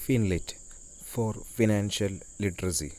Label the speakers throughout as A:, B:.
A: ഫിൻലിറ്റ് for financial literacy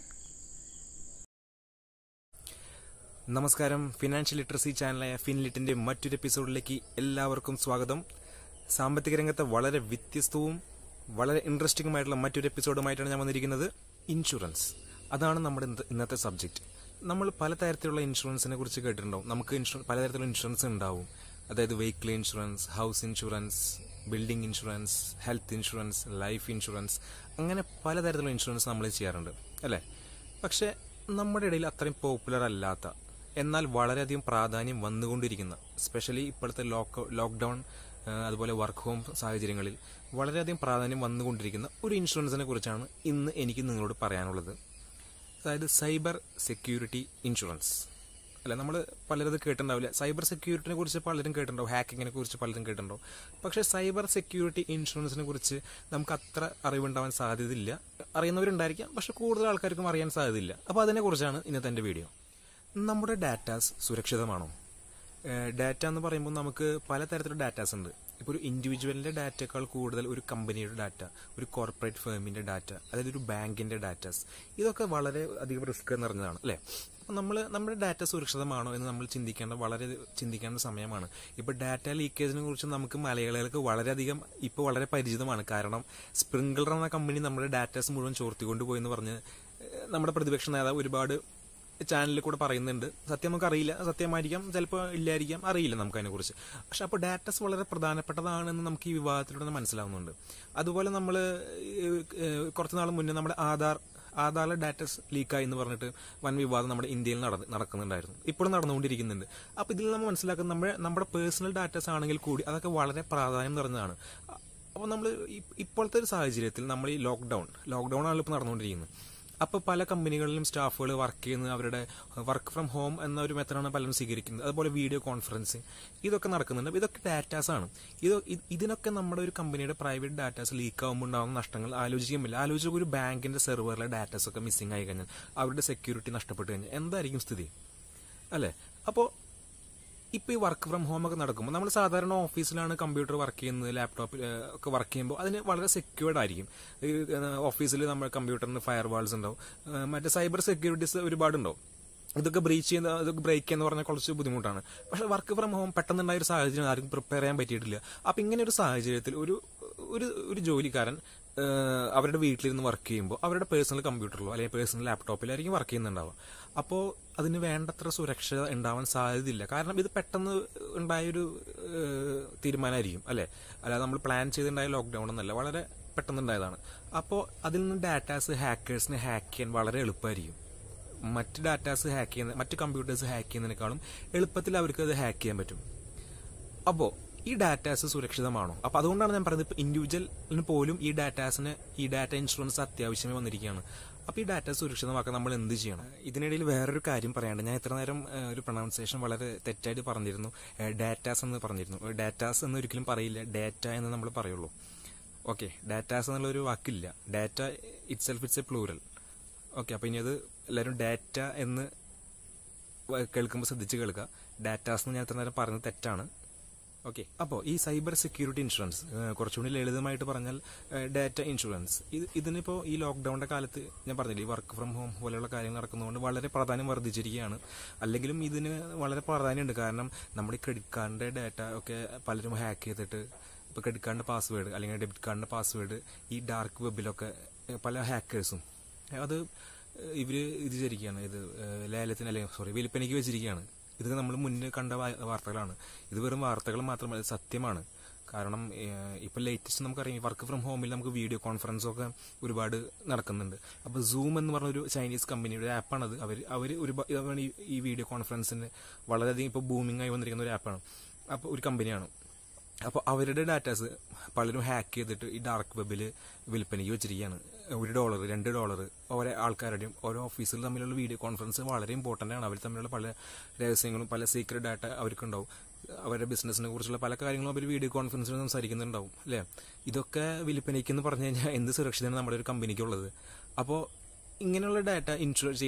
A: നമസ്കാരം financial literacy ചാനലായ ഫിൻലിറ്റിന്റെ മറ്റൊരു എപ്പിസോഡിലേക്ക് എല്ലാവർക്കും സ്വാഗതം സാമ്പത്തിക രംഗത്തെ വളരെ വ്യത്യസ്തവും വളരെ ഇൻട്രസ്റ്റിംഗുമായിട്ടുള്ള മറ്റൊരു എപ്പിസോഡുമായിട്ടാണ് ഞാൻ വന്നിരിക്കുന്നത് ഇൻഷുറൻസ് അതാണ് നമ്മുടെ ഇന്നത്തെ- ഇന്നത്തെ സബ്ജക്റ്റ് നമ്മൾ പലതരത്തിലുള്ള ഇൻഷുറൻസിനെ കുറിച്ച് കേട്ടിട്ടുണ്ടാവും നമുക്ക് ഇൻഷുറൻസ് പലതരത്തിലുള്ള ഇൻഷുറൻസ് ഉണ്ടാവും അതായത് vehicle insurance house insurance building insurance health insurance life insurance അങ്ങനെ പലതരത്തിലുള്ള ഇൻഷുറൻസ് നമ്മൾ ചെയ്യാറുണ്ട് അല്ലേ പക്ഷേ നമ്മുടെ ഇടയിൽ അത്രയും പോപ്പുലർ അല്ലാത്ത എന്നാൽ വളരെയധികം പ്രാധാന്യം വന്നുകൊണ്ടിരിക്കുന്ന സ്പെഷ്യലി ഇപ്പോഴത്തെ ലോക്ക് ലോക്ക്ഡൗൺ ആ, അതുപോലെ വർക്ക് ഹോം സാഹചര്യങ്ങളിൽ വളരെയധികം പ്രാധാന്യം വന്നുകൊണ്ടിരിക്കുന്ന ഒരു ഇൻഷുറൻസിനെ കുറിച്ചാണ് ഇന്ന് എനിക്ക് നിങ്ങളോട് പറയാനുള്ളത് അതായത് സൈബർ സെക്യൂരിറ്റി ഇൻഷുറൻസ് അല്ല നമ്മൾ പലരും ഇത് കേട്ടിട്ടുണ്ടാവില്ല സൈബർ സെക്യൂരിറ്റിനെ കുറിച്ച് പലരും കേട്ടിട്ടുണ്ടാവും ഹാക്കിങ്ങിനെ കുറിച്ച് പലരും കേട്ടിട്ടുണ്ടാവും പക്ഷേ സൈബർ സെക്യൂരിറ്റി ഇൻഷുറൻസിനെ കുറിച്ച് നമുക്ക് അത്ര അറിവുണ്ടാവാൻ സാധ്യതയില്ല അറിയുന്നവരുണ്ടായിരിക്കാം പക്ഷെ കൂടുതൽ ആൾക്കാർക്കും അറിയാൻ സാധ്യതയില്ല അപ്പോൾ അതിനെക്കുറിച്ചാണ് ഇന്നത്തെ എൻ്റെ വീഡിയോ നമ്മുടെ ഡാറ്റാസ് സുരക്ഷിതമാണോ ഡാറ്റ എന്ന് പറയുമ്പോൾ നമുക്ക് പലതരത്തിലുള്ള ഡാറ്റാസ് ഉണ്ട് ഇപ്പോൾ ഒരു ഇൻഡിവിജ്വലിന്റെ ഡാറ്റയേക്കാൾ കൂടുതൽ ഒരു കമ്പനിയുടെ ഡാറ്റ ഒരു കോർപ്പറേറ്റ് ഫേമിന്റെ ഡാറ്റ അതായത് ഒരു ബാങ്കിന്റെ ഡാറ്റാസ് ഇതൊക്കെ വളരെ അധികം റിസ്ക് നിറഞ്ഞതാണ് അല്ലേ അപ്പോൾ നമ്മൾ നമ്മുടെ ഡാറ്റ സുരക്ഷിതമാണോ എന്ന് നമ്മൾ ചിന്തിക്കേണ്ട വളരെ ചിന്തിക്കേണ്ട സമയമാണ് ഇപ്പോൾ ഡാറ്റ ലീക്കേജിനെ കുറിച്ച് നമുക്ക് മലയാളികൾക്ക് വളരെയധികം ഇപ്പോൾ വളരെ പരിചിതമാണ് കാരണം സ്പ്രിംഗിളർ എന്ന കമ്പനി നമ്മുടെ ഡാറ്റാസ് മുഴുവൻ ചോർത്തിക്കൊണ്ട് പോയി എന്ന് പറഞ്ഞ് ഏഹ്, നമ്മുടെ പ്രതിപക്ഷ നേതാവ് ഒരുപാട് ചാനലിൽ കൂടെ പറയുന്നുണ്ട് സത്യം നമുക്ക് അറിയില്ല സത്യമായിരിക്കാം ചിലപ്പോൾ ഇല്ലായിരിക്കാം അറിയില്ല നമുക്ക് അതിനെക്കുറിച്ച് പക്ഷെ അപ്പോൾ ഡാറ്റസ് വളരെ പ്രധാനപ്പെട്ടതാണെന്ന് നമുക്ക് ഈ വിവാദത്തിലൂടെ തന്നെ മനസ്സിലാവുന്നുണ്ട് അതുപോലെ നമ്മൾ കുറച്ച് നാൾ മുന്നേ നമ്മുടെ ആധാർ ആധാറിലെ ഡാറ്റസ് ലീക്കായി എന്ന് പറഞ്ഞിട്ട് വൻ വിവാദം നമ്മുടെ ഇന്ത്യയിൽ നടന്ന് നടക്കുന്നുണ്ടായിരുന്നു ഇപ്പോഴും നടന്നുകൊണ്ടിരിക്കുന്നുണ്ട് അപ്പോൾ ഇതിൽ നമ്മൾ മനസ്സിലാക്കുന്നത് നമ്മുടെ നമ്മുടെ പേഴ്സണൽ ഡാറ്റസ് ആണെങ്കിൽ കൂടി അതൊക്കെ വളരെ പ്രാധാന്യം നിറഞ്ഞതാണ് അപ്പോൾ നമ്മൾ ഇപ്പോഴത്തെ ഒരു സാഹചര്യത്തിൽ നമ്മൾ ഈ ലോക്ക്ഡൌൺ ലോക്ക്ഡൌൺ ആണല്ലോ ഇപ്പോൾ നടന്നുകൊണ്ടിരിക്കുന്നത് അപ്പോൾ പല കമ്പനികളിലും സ്റ്റാഫുകൾ വർക്ക് ചെയ്യുന്നത് അവരുടെ വർക്ക് ഫ്രം ഹോം എന്ന ഒരു മെത്തഡാണ് പലരും സ്വീകരിക്കുന്നത് അതുപോലെ വീഡിയോ കോൺഫറൻസിങ് ഇതൊക്കെ നടക്കുന്നുണ്ട് അപ്പോൾ ഇതൊക്കെ ഡാറ്റാസ് ആണ് ഇത് ഇ- ഇതിനൊക്കെ നമ്മുടെ ഒരു കമ്പനിയുടെ പ്രൈവറ്റ് ഡാറ്റാസ് ലീക്ക് ആകുമ്പോൾ ഉണ്ടാകുന്ന നഷ്ടങ്ങൾ ആലോചിക്കുമില്ല ആലോചിച്ച ഒരു ബാങ്കിന്റെ സെർവറിലെ ഡാറ്റാസ് ഒക്കെ മിസ്സിംഗ് ആയി കഴിഞ്ഞാൽ അവരുടെ സെക്യൂരിറ്റി നഷ്ടപ്പെട്ട് കഴിഞ്ഞാൽ എന്തായിരിക്കും സ്ഥിതി അല്ലേ അപ്പോൾ ഇപ്പൊ ഈ വർക്ക് ഫ്രം ഹോം ഒക്കെ നടക്കുമ്പോൾ നമ്മൾ സാധാരണ ഓഫീസിലാണ് കമ്പ്യൂട്ടർ വർക്ക് ചെയ്യുന്നത് ലാപ്ടോപ്പിൽ ഒക്കെ വർക്ക് ചെയ്യുമ്പോൾ അതിന് വളരെ സെക്യൂർഡ് ആയിരിക്കും ഈ ഓഫീസിൽ നമ്മൾ കമ്പ്യൂട്ടറിന് ഫയർ വാൾസ് ഉണ്ടാവും ഏഹ് മറ്റേ സൈബർ സെക്യൂരിറ്റീസ് ഒരുപാടുണ്ടാവും ഇതൊക്കെ ബ്രീച്ച് ചെയ്യുന്ന ഇതൊക്കെ ബ്രേക്ക് ചെയ്യുന്ന പറഞ്ഞാൽ കുറച്ച് ബുദ്ധിമുട്ടാണ് പക്ഷെ വർക്ക് ഫ്രം ഹോം പെട്ടെന്നുണ്ടായ ഒരു സാഹചര്യം ആർക്കും പ്രിപ്പയർ ചെയ്യാൻ പറ്റിയിട്ടില്ല അപ്പൊ ഇങ്ങനെ ഒരു സാഹചര്യത്തിൽ ഒരു ഒരു ഒരു ജോലിക്കാരൻ ഏഹ് അവരുടെ വീട്ടിലിരുന്ന് വർക്ക് ചെയ്യുമ്പോൾ അവരുടെ പേഴ്സണൽ കമ്പ്യൂട്ടറിലോ അല്ലെങ്കിൽ പേഴ്സണൽ ലാപ്ടോപ്പിലായിരിക്കും വർക്ക് ചെയ്യുന്നുണ്ടാവുക അപ്പോൾ അതിന് വേണ്ടത്ര സുരക്ഷ ഉണ്ടാവാൻ സാധ്യതയില്ല കാരണം ഇത് പെട്ടെന്ന് ഉണ്ടായൊരു ഏഹ് തീരുമാനമായിരിക്കും അല്ലെ അല്ലാതെ നമ്മൾ പ്ലാൻ ചെയ്തുണ്ടായ ലോക്ക്ഡൌൺ എന്നല്ല വളരെ പെട്ടെന്നുണ്ടായതാണ് അപ്പോൾ അതിൽ നിന്ന് ഡാറ്റാസ് ഹാക്കേഴ്സിനെ ഹാക്ക് ചെയ്യാൻ വളരെ എളുപ്പമായിരിക്കും മറ്റ് ഡാറ്റാസ് ഹാക്ക് ചെയ്യുന്ന മറ്റ് കമ്പ്യൂട്ടേഴ്സ് ഹാക്ക് ചെയ്യുന്നതിനേക്കാളും എളുപ്പത്തിൽ അവർക്ക് അത് ഹാക്ക് ചെയ്യാൻ പറ്റും അപ്പോ ഈ ഡാറ്റാസ് സുരക്ഷിതമാണോ അപ്പൊ അതുകൊണ്ടാണ് ഞാൻ പറയുന്നത് ഇപ്പൊ ഇൻഡിവിജ്വലിന് പോലും ഈ ഡാറ്റാസിന് ഈ ഡാറ്റ ഇൻഷുറൻസ് അത്യാവശ്യമേ വന്നിരിക്കുകയാണ് അപ്പൊ ഈ ഡാറ്റ സുരക്ഷിതമാക്കാൻ നമ്മൾ എന്ത് ചെയ്യണം ഇതിനിടയിൽ വേറൊരു കാര്യം പറയാണ്ട് ഞാൻ ഇത്ര നേരം ഏഹ്, ഒരു പ്രൊണൗൺസിയേഷൻ വളരെ തെറ്റായിട്ട് പറഞ്ഞിരുന്നു ഡാറ്റാസ് എന്ന് പറഞ്ഞിരുന്നു ഡാറ്റാസ് എന്ന് ഒരിക്കലും പറയില്ല ഡാറ്റ എന്ന് നമ്മൾ പറയുള്ളൂ ഓക്കെ ഡാറ്റാസ് എന്നുള്ള ഒരു വാക്കില്ല data itself it's a plural okay അപ്പൊ ഇനി അത് എല്ലാവരും ഡാറ്റ എന്ന് വ- കേൾക്കുമ്പോൾ ശ്രദ്ധിച്ച് കേൾക്കുക ഡാറ്റാസ് എന്ന് ഞാൻ ഇത്ര നേരം പറഞ്ഞത് തെറ്റാണ് ഓക്കെ അപ്പോൾ ഈ സൈബർ സെക്യൂരിറ്റി ഇൻഷുറൻസ് ഏഹ്, കുറച്ചുകൂടി ലളിതമായിട്ട് പറഞ്ഞാൽ ഡാറ്റ ഇൻഷുറൻസ് ഇത് ഇതിനിപ്പോൾ ഈ ലോക്ക്ഡൌണിന്റെ കാലത്ത് ഞാൻ പറഞ്ഞില്ലേ ഈ വർക്ക് ഫ്രം ഹോം പോലെയുള്ള കാര്യങ്ങൾ നടക്കുന്നതുകൊണ്ട് വളരെ പ്രാധാന്യം വർദ്ധിച്ചിരിക്കുകയാണ് അല്ലെങ്കിലും ഇതിന് വളരെ പ്രാധാന്യമുണ്ട് കാരണം നമ്മുടെ ഈ ക്രെഡിറ്റ് കാർഡിന്റെ ഡാറ്റ ഒക്കെ പലരും ഹാക്ക് ചെയ്തിട്ട് ഇപ്പോൾ ക്രെഡിറ്റ് കാർഡിന്റെ പാസ്വേഡ് അല്ലെങ്കിൽ ഡെബിറ്റ് കാർഡിന്റെ പാസ്വേഡ് ഈ ഡാർക്ക് വെബിലൊക്കെ ഏഹ്, പല ഹാക്കേഴ്സും അത് ഏഹ്, ഇവര് ഇത് ചെയ്തിരിക്കുകയാണ് ഇത് ഏഹ്, ലേലത്തിന് അല്ലെങ്കിൽ സോറി വിൽപ്പനയ്ക്ക് വെച്ചിരിക്കുകയാണ് ഇത് നമ്മൾ മുന്നേ കണ്ട വാ- വാർത്തകളാണ് ഇത് വെറും വാർത്തകൾ മാത്രമല്ല ഇത് സത്യമാണ് കാരണം ഏഹ്, ഇപ്പൊ ലേറ്റസ്റ്റ് നമുക്കറിയാം വർക്ക് ഫ്രം ഹോമിൽ നമുക്ക് വീഡിയോ കോൺഫറൻസ് ഒക്കെ ഒരുപാട് നടക്കുന്നുണ്ട് അപ്പൊ സൂം എന്ന് പറഞ്ഞ ഒരു ചൈനീസ് കമ്പനിയുടെ ആപ്പാണത് അവർ അവർ ഒരുപാട് ഇതാണ് ഈ- ഈ വീഡിയോ കോൺഫറൻസിന് വളരെയധികം ഇപ്പോൾ ബൂമിംഗ് ആയി വന്നിരിക്കുന്ന ഒരു ആപ്പാണ് അപ്പോൾ ഒരു കമ്പനിയാണ് അപ്പോൾ അവരുടെ ഡാറ്റാസ് പലരും ഹാക്ക് ചെയ്തിട്ട് ഈ ഡാർക്ക് വെബിൽ വിൽപ്പനയ്ക്ക് വെച്ചിരിക്കുകയാണ് ഒരു ഡോളർ രണ്ട് ഡോളർ ഓരോ ആൾക്കാരുടെയും ഓരോ ഓഫീസിൽ തമ്മിലുള്ള വീഡിയോ കോൺഫറൻസ് വളരെ ഇമ്പോർട്ടൻ്റ് ആണ് അവർ തമ്മിലുള്ള പല രഹസ്യങ്ങളും പല സീക്രട്ട് ഡാറ്റ അവർക്കുണ്ടാവും അവരുടെ ബിസിനസിനെ കുറിച്ചുള്ള പല കാര്യങ്ങളും അവർ വീഡിയോ കോൺഫറൻസിൽ സംസാരിക്കുന്നുണ്ടാവും അല്ലേ ഇതൊക്കെ വിൽപ്പനയ്ക്ക് എന്ന് പറഞ്ഞു കഴിഞ്ഞാൽ എന്ത് സുരക്ഷിതമാണ് നമ്മുടെ ഒരു കമ്പനിക്കുള്ളത് അപ്പോൾ ഇങ്ങനെയുള്ള ഡാറ്റ ഇൻഷുർ ചെയ്യുന്ന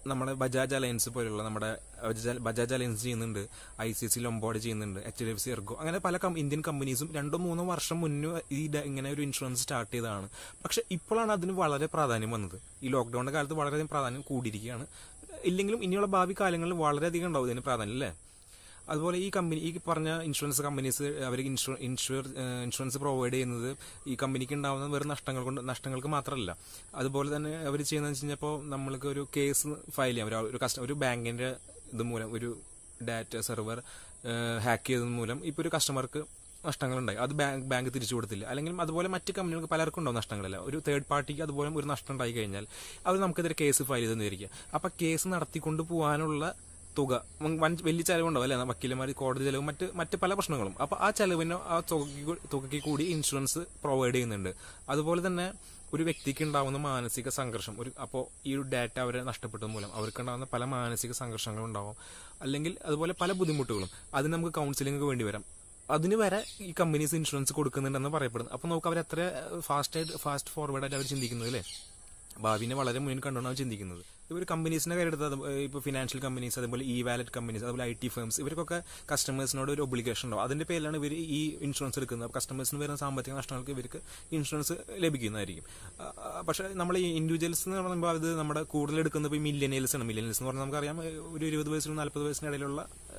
A: നമ്മുടെ ബജാജ് അലയൻസ് പോലുള്ള നമ്മുടെ ബജാജ് ബജാജ് അലയൻസ് ചെയ്യുന്നുണ്ട് ഐ സി സി ലൊമ്പോർഡ് ചെയ്യുന്നുണ്ട് H D F C Ergo അങ്ങനെ പല കം- ഇന്ത്യൻ കമ്പനീസും രണ്ടോ മൂന്നോ വർഷം മുന്നേ ഈ ഡ- ഇങ്ങനെ ഒരു ഇൻഷുറൻസ് സ്റ്റാർട്ട് ചെയ്തതാണ് പക്ഷെ ഇപ്പോഴാണ് അതിന് വളരെ പ്രാധാന്യം വന്നത് ഈ ലോക്ക്ഡൌണിന്റെ കാലത്ത് വളരെയധികം പ്രാധാന്യം കൂടിയിരിക്കുകയാണ് ഇല്ലെങ്കിലും ഇനിയുള്ള ഭാവി കാലങ്ങളിൽ വളരെയധികം ഉണ്ടാവും ഇതിന് പ്രാധാന്യം അല്ലേ അതുപോലെ ഈ കമ്പനി ഈ പറഞ്ഞ ഇൻഷുറൻസ് കമ്പനീസ് അവർ ഇൻഷുർ ഇൻഷുർ ഇൻഷുറൻസ് പ്രൊവൈഡ് ചെയ്യുന്നത് ഈ കമ്പനിക്ക് ഉണ്ടാവുന്ന വെറും നഷ്ടങ്ങൾ കൊണ്ട് നഷ്ടങ്ങൾക്ക് മാത്രമല്ല അതുപോലെ തന്നെ അവർ ചെയ്യുന്നത് വെച്ച് കഴിഞ്ഞപ്പോൾ നമ്മൾക്ക് ഒരു കേസ് ഫയൽ ചെയ്യാം ഒരു- ഒരു കസ്റ്റ ഒരു ബാങ്കിന്റെ ഇത് മൂലം ഒരു ഡാറ്റ സെർവർ ഹാക്ക് ചെയ്തത് മൂലം ഇപ്പോൾ ഒരു കസ്റ്റമർക്ക് നഷ്ടങ്ങളുണ്ടായി അത് ബാങ്ക് ബാങ്ക് തിരിച്ചു കൊടുത്തില്ല അല്ലെങ്കിൽ അതുപോലെ മറ്റ് കമ്പനികൾക്ക് പലർക്കും ഉണ്ടാവും നഷ്ടങ്ങളല്ല ഒരു തേർഡ് പാർട്ടിക്ക് അതുപോലെ ഒരു നഷ്ടം ഉണ്ടായി കഴിഞ്ഞാൽ അവർ നമുക്കെതിരെ കേസ് ഫയൽ ചെയ്തെന്നിരിക്കുക അപ്പൊ കേസ് നടത്തിക്കൊണ്ട് പോകാനുള്ള തുക വൻ- വൻ വലിയ ചെലവുണ്ടാവും അല്ലെ വക്കീലന്മാർ കോടതി ചെലവ് മറ്റ് മറ്റ് പല പ്രശ്നങ്ങളും അപ്പൊ ആ ചെലവിന് ആ തുകയ്ക്ക് കൂ- തുകയ്ക്ക് കൂടി ഇൻഷുറൻസ് പ്രൊവൈഡ് ചെയ്യുന്നുണ്ട് അതുപോലെ തന്നെ ഒരു വ്യക്തിക്ക് ഉണ്ടാവുന്ന മാനസിക സംഘർഷം ഒരു അപ്പോൾ ഈ ഒരു ഡാറ്റ അവരെ നഷ്ടപ്പെട്ടത് മൂലം അവർക്ക് ഉണ്ടാകുന്ന പല മാനസിക സംഘർഷങ്ങളും ഉണ്ടാവും അല്ലെങ്കിൽ അതുപോലെ പല ബുദ്ധിമുട്ടുകളും അതിന് നമുക്ക് കൗൺസിലിംഗ് വേണ്ടി വരാം അതിന് വരെ ഈ കമ്പനീസ് ഇൻഷുറൻസ് കൊടുക്കുന്നുണ്ടെന്ന് പറയപ്പെടുന്നു അപ്പൊ നമുക്ക് അവർ എത്ര ഫാസ്റ്റ് ആയിട്ട് ഫാസ്റ്റ് ഫോർവേഡ് ആയിട്ട് അവർ ചിന്തിക്കുന്നത് അല്ലേ ഭാവിനെ വളരെ മുന്നിൽ കണ്ടുകൊണ്ടാണ് അവർ ചിന്തിക്കുന്നത് ഇവർ കമ്പനീസിനെ കാര്യമെടുത്ത് ഇപ്പോൾ ഫിനാൻഷ്യൽ കമ്പനീസ് അതുപോലെ ഇ വാലറ്റ് കമ്പനീസ് അതുപോലെ ഐ ടി ഫേംസ് ഇവർക്കൊക്കെ കസ്റ്റമേഴ്സിനോട് ഒരു ഒബ്ലിഗേഷൻ ഉണ്ടാവും അതിന്റെ പേരിലാണ് ഇവർ ഈ ഇൻഷുറൻസ് എടുക്കുന്നത് അപ്പോൾ കസ്റ്റമേഴ്സിന് വരുന്ന സാമ്പത്തിക നഷ്ടങ്ങൾക്ക് ഇവർക്ക് ഇൻഷുറൻസ് ലഭിക്കുന്നതായിരിക്കും ആ, ആ, പക്ഷേ നമ്മൾ ഈ ഇൻഡിവിജ്വൽസ് എന്ന് പറയുമ്പോൾ അത് നമ്മുടെ കൂടുതൽ എടുക്കുന്നത് ഇപ്പോൾ മില്യനിയൽസ് ആണ് മില്യനിയൽസ് എന്ന് പറഞ്ഞാൽ നമുക്കറിയാം ഒരു ഇരുപത് വയസ്സിലും നാൽപ്പത് വയസ്സിനിടയിലുള്ള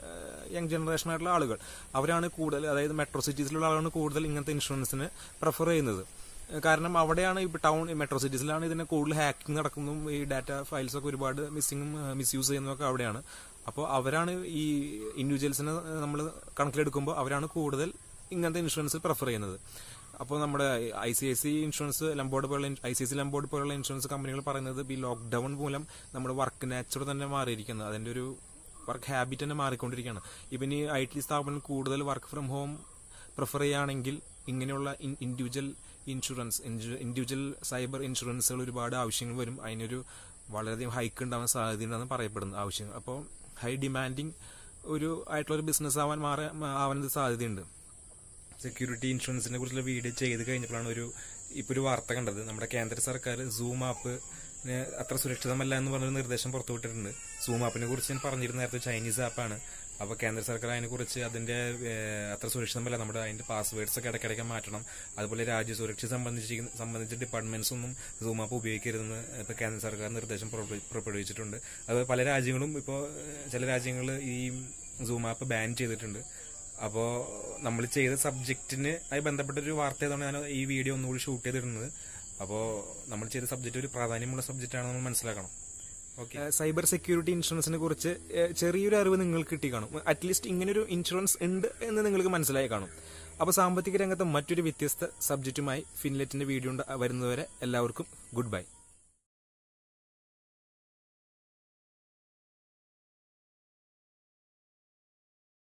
A: യങ് ജനറേഷൻ ആയിട്ടുള്ള ആളുകൾ അവരാണ് കൂടുതൽ അതായത് മെട്രോ സിറ്റീസിലുള്ള ആളാണ് കൂടുതൽ ഇങ്ങനത്തെ ഇൻഷുറൻസിന് പ്രിഫർ ചെയ്യുന്നത് കാരണം അവിടെയാണ് ഇപ്പോൾ ടൗൺ മെട്രോ സിറ്റീസിലാണ് ഇതിന് കൂടുതൽ ഹാക്കിംഗ് നടക്കുന്നതും ഈ ഡാറ്റ ഫയൽസ് ഒക്കെ ഒരുപാട് മിസ്സിങ്ങും മിസ്യൂസ് ചെയ്യുന്നതൊക്കെ അവിടെയാണ് അപ്പോൾ അവരാണ് ഈ ഇൻഡിവിജ്വൽസിനെ നമ്മൾ കണക്കിലെടുക്കുമ്പോൾ അവരാണ് കൂടുതൽ ഇങ്ങനത്തെ ഇൻഷുറൻസ് പ്രിഫർ ചെയ്യുന്നത് അപ്പോൾ നമ്മുടെ I C I C insurance Lombard പോലുള്ള ഐ സി സി ലംബോർഡ് പോലുള്ള ഇൻഷുറൻസ് കമ്പനികൾ പറയുന്നത് ഈ ലോക്ക്ഡൌൺ മൂലം നമ്മുടെ വർക്ക് നാച്ചുറൽ തന്നെ മാറിയിരിക്കുന്നത് അതിന്റെ ഒരു വർക്ക് ഹാബിറ്റ് തന്നെ മാറിക്കൊണ്ടിരിക്കുകയാണ് ഇപ്പം ഇനി ഐ ടി സ്ഥാപനം കൂടുതൽ വർക്ക് ഫ്രം ഹോം പ്രിഫർ ചെയ്യുകയാണെങ്കിൽ ഇങ്ങനെയുള്ള ഇൻഡിവിജ്വൽ ഇൻഷുറൻസ് ഇൻഡിവിജ്വൽ സൈബർ ഇൻഷുറൻസുകൾ ഒരുപാട് ആവശ്യങ്ങൾ വരും അതിനൊരു വളരെയധികം ഹൈക്ക് ഉണ്ടാവാൻ സാധ്യതയുണ്ടെന്ന് പറയപ്പെടുന്നു ആവശ്യം അപ്പോൾ ഹൈ ഡിമാൻഡിങ് ഒരു ആയിട്ടുള്ള ഒരു ബിസിനസ് ആവാൻ മാറാൻ ആവാൻ സാധ്യതയുണ്ട് സെക്യൂരിറ്റി ഇൻഷുറൻസിനെ കുറിച്ചുള്ള വീഡിയോ ചെയ്ത് കഴിഞ്ഞപ്പോഴാണ് ഒരു ഇപ്പൊ ഒരു വാർത്ത കണ്ടത് നമ്മുടെ കേന്ദ്ര സർക്കാർ സൂം ആപ്പ് അത്ര സുരക്ഷിതമല്ല എന്ന് പറഞ്ഞൊരു നിർദ്ദേശം പുറത്തുവിട്ടിട്ടുണ്ട് സൂം ആപ്പിനെ കുറിച്ച് ഞാൻ പറഞ്ഞിരുന്ന നേരത്തെ ചൈനീസ് ആപ്പാണ് അപ്പൊ കേന്ദ്ര സർക്കാർ അതിനെ കുറിച്ച് അതിന്റെ ഏഹ്, അത്ര സുരക്ഷിതമല്ല നമ്മുടെ അതിന്റെ പാസ്വേഡ്സ് ഒക്കെ ഇടയ്ക്കിടയ്ക്ക് മാറ്റണം അതുപോലെ രാജ്യ സുരക്ഷ സംബന്ധിച്ച് സംബന്ധിച്ച ഡിപ്പാർട്ട്മെന്റ്സ് ഒന്നും സൂം ആപ്പ് ഉപയോഗിക്കരുതെന്ന് ഇപ്പൊ കേന്ദ്ര സർക്കാർ നിർദ്ദേശം പുറപ്പെടു- പുറപ്പെടുവിച്ചിട്ടുണ്ട് അതുപോലെ പല രാജ്യങ്ങളും ഇപ്പോൾ ചില രാജ്യങ്ങൾ ഈ സൂം ആപ്പ് ബാൻ ചെയ്തിട്ടുണ്ട് അപ്പോ നമ്മൾ ചെയ്ത സബ്ജക്റ്റിന് ആയി ബന്ധപ്പെട്ട ഒരു വാർത്ത ആയതുകൊണ്ട് ഞാൻ ഈ വീഡിയോ ഒന്നുകൂടി ഷൂട്ട് ചെയ്തിരുന്നത് അപ്പോ നമ്മൾ ചെയ്ത സബ്ജക്റ്റ് ഒരു പ്രാധാന്യമുള്ള സബ്ജക്റ്റ് ആണെന്ന് നമ്മൾ മനസ്സിലാക്കണം ഓക്കെ സൈബർ സെക്യൂരിറ്റി ഇൻഷുറൻസിനെ കുറിച്ച് ഏഹ്, ചെറിയൊരു അറിവ് നിങ്ങൾക്ക് കിട്ടി കാണും അറ്റ്ലീസ്റ്റ് ഇങ്ങനൊരു ഇൻഷുറൻസ് ഉണ്ട് എന്ന് നിങ്ങൾക്ക് മനസ്സിലായി കാണും അപ്പോൾ സാമ്പത്തിക രംഗത്തെ മറ്റൊരു വ്യത്യസ്ത സബ്ജക്റ്റുമായി ഫിൻലെറ്റിന്റെ വീഡിയോ വരുന്നതുവരെ എല്ലാവർക്കും ഗുഡ് ബൈ